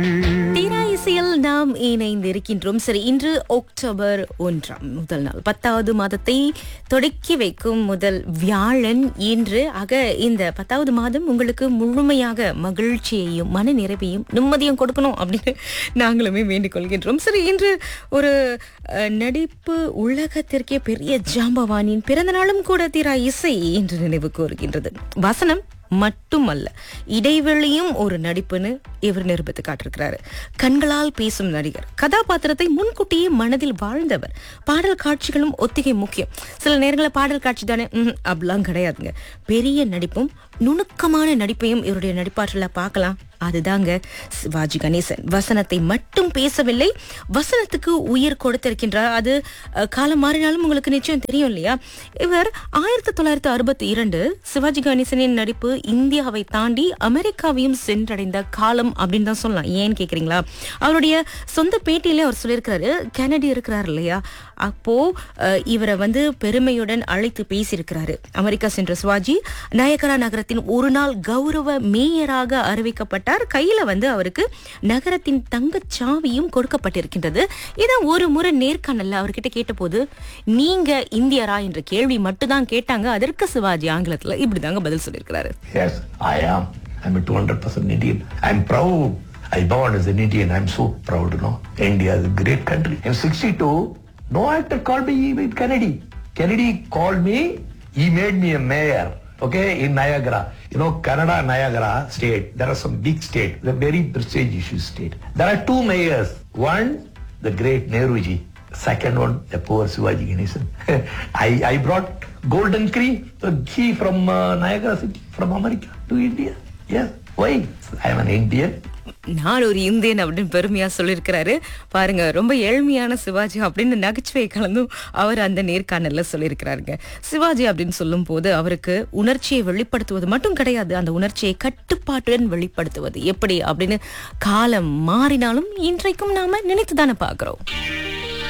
தீராயிசையில் நாம் இணைந்திருக்கின்றோம் சரி இன்று அக்டோபர் ஒன்றாம் முதல் நாள் பத்தாவது மாதத்தை தொடக்கி வைக்கும் முதல் வியாழன் இன்று ஆக இந்த பத்தாவது மாதம் உங்களுக்கு முழுமையாக மகிழ்ச்சியையும் மன நிறைவையும் நிம்மதியும் கொடுக்கணும் அப்படின்னு நாங்களுமே வேண்டிக் கொள்கின்றோம் சரி இன்று ஒரு அஹ், நடிப்பு உலகத்திற்கே பெரிய ஜாம்பவானின் பிறந்த நாளும் கூட தீரா இசை என்று நினைவு கூறுகின்றது வசனம் மட்டுமல்ல இடைவெளியும் ஒரு நடிப்புன்னு இவர் நிரூபித்து காட்டிருக்கிறாரு கண்களால் பேசும் நடிகர் கதாபாத்திரத்தை முன்கூட்டியே மனதில் வாழ்ந்தவர் பாடல் காட்சிகளும் ஒத்திகை முக்கியம் சில நேரங்களில் பாடல் காட்சி தானே ம்ஹும், அப்படிலாம் கிடையாதுங்க பெரிய நடிப்பும் நுணுக்கமான நடிப்பையும் இவருடைய நடிப்பாற்றல பார்க்கலாம் அதுதாங்க சிவாஜி கணேசன் வசனத்தை மட்டும் பேசவில்லை வசனத்துக்கு உயிர் கொடுத்திருக்கின்றார் அது அஹ், காலம் மாறினாலும் உங்களுக்கு நிச்சயம் தெரியும் இல்லையா இவர் ஆயிரத்தி தொள்ளாயிரத்தி அறுபத்தி இரண்டு சிவாஜி கணேசனின் நடிப்பு இந்தியாவை தாண்டி அமெரிக்காவையும் சென்றடைந்த காலம் அப்படின்னு தான் சொல்லலாம் ஏன்னு கேக்குறீங்களா அவருடைய சொந்த பேட்டியிலே அவர் சொல்லியிருக்காரு கெனடி இருக்கிறார் இல்லையா அப்போ அஹ், இவரை வந்து பெருமையுடன் அழைத்து பேசியிருக்கிறாரு அமெரிக்கா சென்ற சிவாஜி நயகரா நகரத்தின் ஒரு நாள் கௌரவ மேயராக அறிவிக்கப்பட்டார் கையில வந்து அவருக்கு நகரத்தின் தங்கச் சாவியும் கொடுக்கப்பட்டிருக்கின்றது இதை ஒரு முறை நேர்காணல்ல அவர்கிட்ட கேட்டபோது நீங்க இந்தியரா என்ற கேள்வி மட்டும்தான் கேட்டாங்க அதற்கு சிவாஜி ஆங்கிலத்துல இப்படிதாங்க பதில் சொல்லியிருக்கிறாரு Yes, I am. I'm a 200% Indian. I'm proud. I born as an Indian. I'm so proud, you know. India is a great country. In 62, no actor called me even Kennedy. Kennedy called me. He made me a mayor. Okay, in Niagara. You know, Canada, Niagara state. There are some big state. The very prestigious state. There are two mayors. One, the great Nehruji. Second one, the poor Shivaji Ganesan. I, I brought golden ghee, the ghee from uh, Niagara City, from America to India. Yes. Why? I am an Indian. நான் ஒரு Indian அப்படின்னு பெருமையா சொல்லியிருக்கிறாரு பாருங்க ரொம்ப ஏழ்மையான சிவாஜி அப்படின்னு நகைச்சுவை கலந்தும் அவர் அந்த நேர்காணல்ல சொல்லியிருக்கிறாருங்க சிவாஜி அப்படின்னு சொல்லும் போது அவருக்கு உணர்ச்சியை வெளிப்படுத்துவது மட்டும் கிடையாது அந்த உணர்ச்சியை கட்டுப்பாட்டுடன் வெளிப்படுத்துவது எப்படி அப்படின்னு காலம் மாறினாலும் இன்றைக்கும் நாம நினைத்து தானே பாக்குறோம்